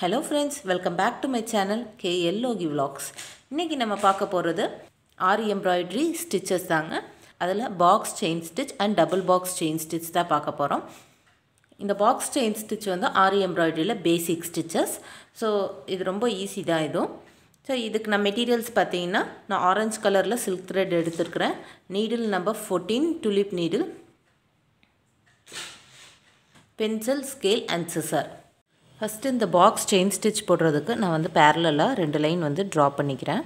hello friends welcome back to my channel K எல்லோகி vlogs இன்றைக்கி நம்ம பார்க்க போகிறது ஆரி எம்ப்ராய்டரி ஸ்டிச்சஸ் தாங்க அதில் box chain stitch and double box chain stitch தான் பார்க்க போகிறோம் இந்த பாக்ஸ் செயின் ஸ்டிச் வந்து ஆரி எம்ப்ராய்டரியில் பேசிக் ஸ்டிச்சஸ் ஸோ இது ரொம்ப ஈஸி தான் இதுவும் ஸோ இதுக்கு நான் மெட்டீரியல்ஸ் பார்த்தீங்கன்னா நான் ஆரஞ்சு கலரில் சில்க் த்ரெட் எடுத்துருக்கிறேன் needle number fourteen tulip needle pencil scale and scissor first இந்த பாக்ஸ் செயின் ஸ்டிச் போடுறதுக்கு நான் வந்து பேரலாக ரெண்டு லைன் வந்து ட்ரா பண்ணிக்கிறேன்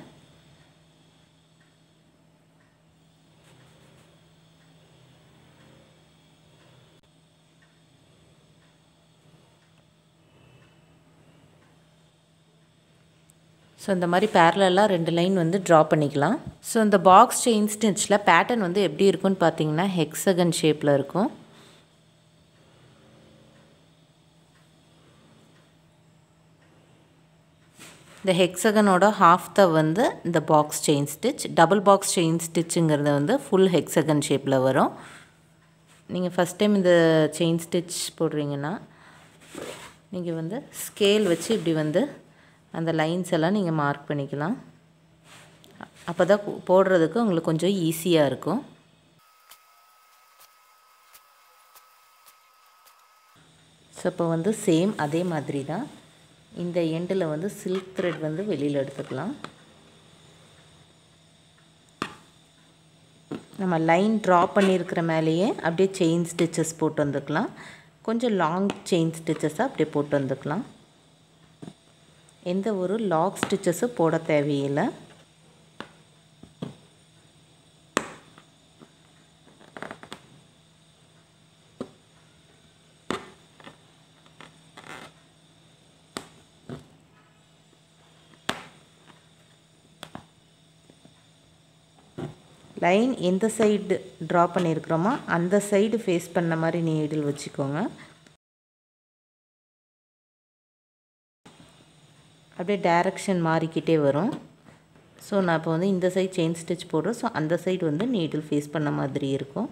ஸோ இந்த மாதிரி பேரலாக ரெண்டு லைன் வந்து ட்ரா பண்ணிக்கலாம் ஸோ இந்த பாக்ஸ் செயின் ஸ்டிச்சில் பேட்டர்ன் வந்து எப்படி இருக்குன்னு பார்த்தீங்கன்னா ஹெக்ஸகன் ஷேப்பில் இருக்கும் இந்த ஹெக்ஸகனோட ஹாஃப் த வந்து இந்த box chain stitch double box chain ஸ்டிச்சுங்கிறது வந்து ஃபுல் ஹெக்ஸகன் ஷேப்பில் வரும் நீங்கள் ஃபஸ்ட் டைம் இந்த செயின் ஸ்டிச் போடுறீங்கன்னா நீங்கள் வந்து ஸ்கேல் வச்சு இப்படி வந்து அந்த லைன்ஸ் எல்லாம் நீங்கள் மார்க் பண்ணிக்கலாம் அப்போ தான் போடுறதுக்கு உங்களுக்கு கொஞ்சம் ஈஸியாக இருக்கும் ஸோ இப்போ வந்து சேம் அதே மாதிரி தான் இந்த எண்டில் வந்து சில்க் த்ரெட் வந்து வெளியில் எடுத்துக்கலாம் நம்ம லைன் ட்ரா பண்ணியிருக்கிற மேலேயே அப்படியே செயின் ஸ்டிச்சஸ் போட்டு வந்துக்கலாம் கொஞ்சம் லாங் செயின் ஸ்டிச்சஸாக அப்படியே போட்டு வந்துக்கலாம் எந்த ஒரு லாக் ஸ்டிச்சஸும் போட தேவையில்லை லைன் எந்த சைடு ட்ரா பண்ணியிருக்கிறோமோ அந்த சைடு ஃபேஸ் பண்ண மாதிரி நீடில் வச்சுக்கோங்க அப்படியே டைரக்ஷன் மாறிக்கிட்டே வரும் ஸோ நான் இப்போ வந்து இந்த சைடு செயின் ஸ்டிச் போடுறேன் ஸோ அந்த சைடு வந்து நீடில் ஃபேஸ் பண்ண மாதிரி இருக்கும்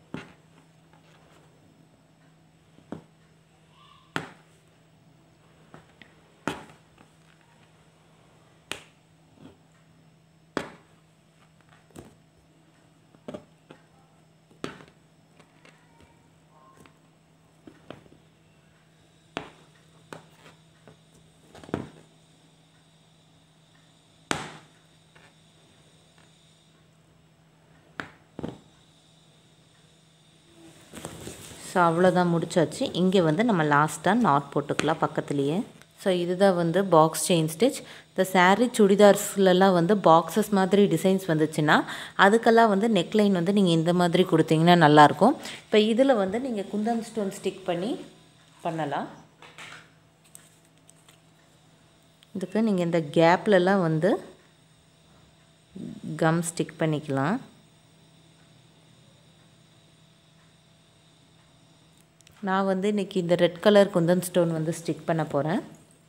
ஸோ அவ்வளோதான் முடிச்சாச்சு இங்கே வந்து நம்ம லாஸ்ட்டாக நாட் போட்டுக்கலாம் பக்கத்துலேயே ஸோ இதுதான் வந்து பாக்ஸ் செயின் ஸ்டிச் இந்த சாரீ சுடிதார்ஸ்லலாம் வந்து பாக்ஸஸ் மாதிரி டிசைன்ஸ் வந்துச்சுன்னா அதுக்கெல்லாம் வந்து நெக்லைன் வந்து நீங்கள் இந்த மாதிரி கொடுத்தீங்கன்னா நல்லாயிருக்கும் இப்போ இதில் வந்து நீங்கள் குந்தன் ஸ்டோன் ஸ்டிக் பண்ணி பண்ணலாம் இதுக்கு நீங்கள் இந்த கேப்லலாம் வந்து கம் ஸ்டிக் பண்ணிக்கலாம் நான் வந்து இன்றைக்கி இந்த ரெட் கலர் குந்தன் ஸ்டோன் வந்து ஸ்டிக் பண்ண போகிறேன்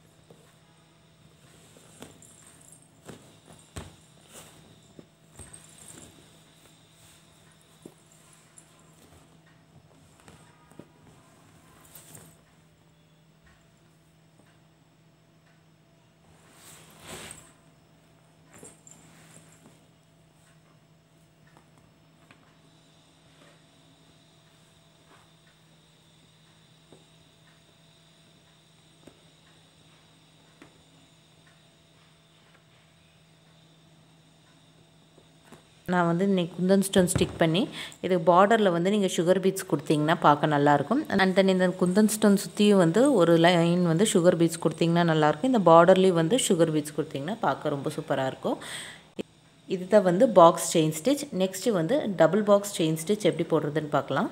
நான் வந்து இன்றைக்கி குந்தன் ஸ்டோன் ஸ்டிக் பண்ணி இது பார்டரில் வந்து நீங்கள் சுகர் பீட்ஸ் கொடுத்தீங்கன்னா பார்க்க நல்லாயிருக்கும் அண்ட் தென் இந்த குந்தன் ஸ்டோன் சுற்றியும் வந்து ஒரு லைன் வந்து சுகர் பீட்ஸ் கொடுத்தீங்கன்னா நல்லாயிருக்கும் இந்த பார்டர்லேயும் வந்து சுகர் பீட்ஸ் கொடுத்தீங்கன்னா பார்க்க ரொம்ப சூப்பராக இருக்கும் இதுதான் வந்து பாக்ஸ் செயின் ஸ்டிச் நெக்ஸ்ட்டு வந்து டபுள் பாக்ஸ் செயின் ஸ்டிச் எப்படி போடுறதுன்னு பார்க்கலாம்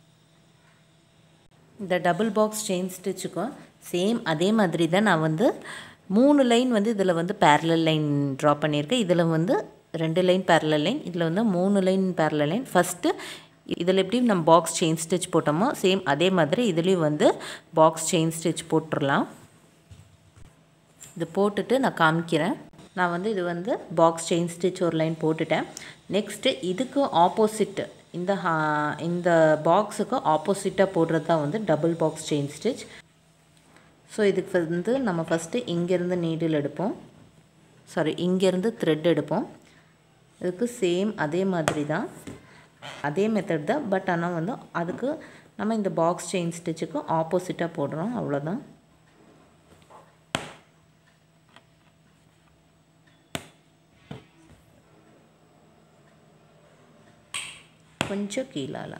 இந்த டபுள் பாக்ஸ் செயின் ஸ்டிச்சுக்கும் சேம் அதே மாதிரி தான் நான் வந்து மூணு லைன் வந்து இதில் வந்து பேரலல் லைன் ட்ரா பண்ணியிருக்கேன் இதில் வந்து ரெண்டு லைன் பேரலல் லைன் இதில் வந்து மூணு லைன் பேரலல் லைன் ஃபஸ்ட்டு இதில் எப்படி நம்ம பாக்ஸ் செயின் ஸ்டிச் போட்டோமோ சேம் அதே மாதிரி இதுலேயும் வந்து பாக்ஸ் செயின் ஸ்டிச் போட்டுடலாம் இது போட்டுட்டு நான் காமிக்கிறேன் நான் வந்து இது வந்து பாக்ஸ் செயின் ஸ்டிச் ஒரு லைன் போட்டுட்டேன் நெக்ஸ்ட்டு இதுக்கு ஆப்போசிட்டு இந்த இந்த பாக்ஸுக்கு ஆப்போசிட்டாக போடுறது தான் வந்து double box chain stitch so இதுக்கு வந்து நம்ம ஃபஸ்ட்டு இங்கேருந்து நீடில் எடுப்போம் சாரி இங்கேருந்து த்ரெட் எடுப்போம் இதுக்கு சேம் அதே மாதிரி தான் அதே மெத்தட் தான் பட் ஆனால் வந்து அதுக்கு நம்ம இந்த பாக்ஸ் செயின் ஸ்டிச்சுக்கு ஆப்போசிட்டாக போடுறோம் அவ்வளோதான் கொஞ்சம் கீழால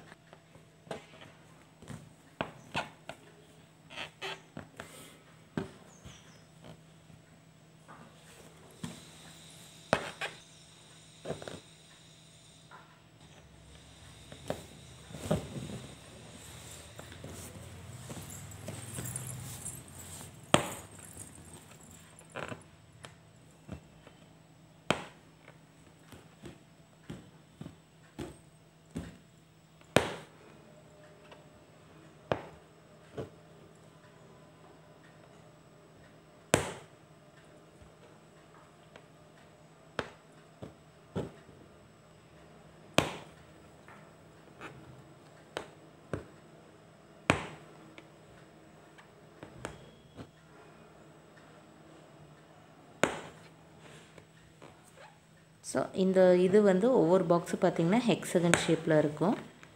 ஸோ இந்த இது வந்து ஒவ்வொரு பாக்ஸு பார்த்திங்கன்னா ஹெக்ஸகன் ஷேப்பில் இருக்கும்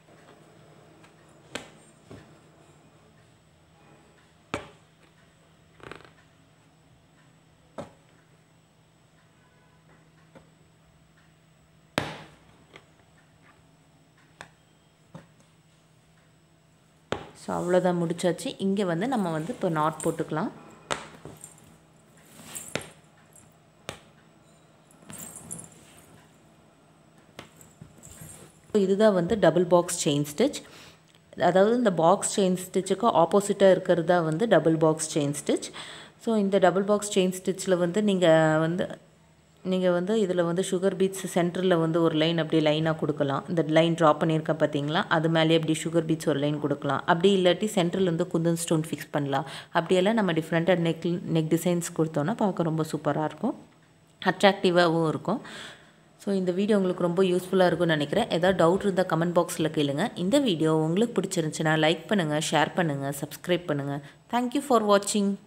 ஸோ அவ்வளோதான் முடிச்சாச்சு இங்கே வந்து நம்ம வந்து இப்போ நாட் போட்டுக்கலாம் இதுதான் வந்து டபுள் பாக்ஸ் செயின் ஸ்டிச் அதாவது இந்த பாக்ஸ் செயின் ஸ்டிச்சுக்கு ஆப்போசிட்டாக இருக்கிறதா வந்து double box chain stitch so இந்த டபுள் பாக்ஸ் செயின் ஸ்டிச்சில் வந்து நீங்கள் வந்து நீங்கள் வந்து இதில் வந்து சுகர் பீட்ஸ் சென்டரில் வந்து ஒரு லைன் அப்படியே லைனாக கொடுக்கலாம் இந்த லைன் ட்ரா பண்ணியிருக்கேன் பார்த்தீங்களா அது மேலே அப்படி சுகர் பீட்ஸ் ஒரு லைன் கொடுக்கலாம் அப்படி இல்லாட்டி சென்டரில் வந்து குந்தன் ஸ்டோன் ஃபிக்ஸ் பண்ணலாம் அப்படியெல்லாம் நம்ம டிஃப்ரெண்ட்டாக நெக் நெக் டிசைன்ஸ் கொடுத்தோன்னா பார்க்க ரொம்ப சூப்பராக இருக்கும் அட்ராக்டிவாகவும் இருக்கும் ஸோ இந்த வீடியோ உங்களுக்கு ரொம்ப யூஸ்ஃபுல்லாக இருக்கும்னு நினைக்கிறேன் ஏதாவது டவுட் இருந்தால் கமெண்ட் பாக்ஸில் கேளுங்க இந்த வீடியோ உங்களுக்கு பிடிச்சிருந்துச்சுன்னா லைக் பண்ணுங்கள் ஷேர் பண்ணுங்கள் சப்ஸ்கிரைப் பண்ணுங்கள் தேங்க்யூ ஃபார் வாட்சிங்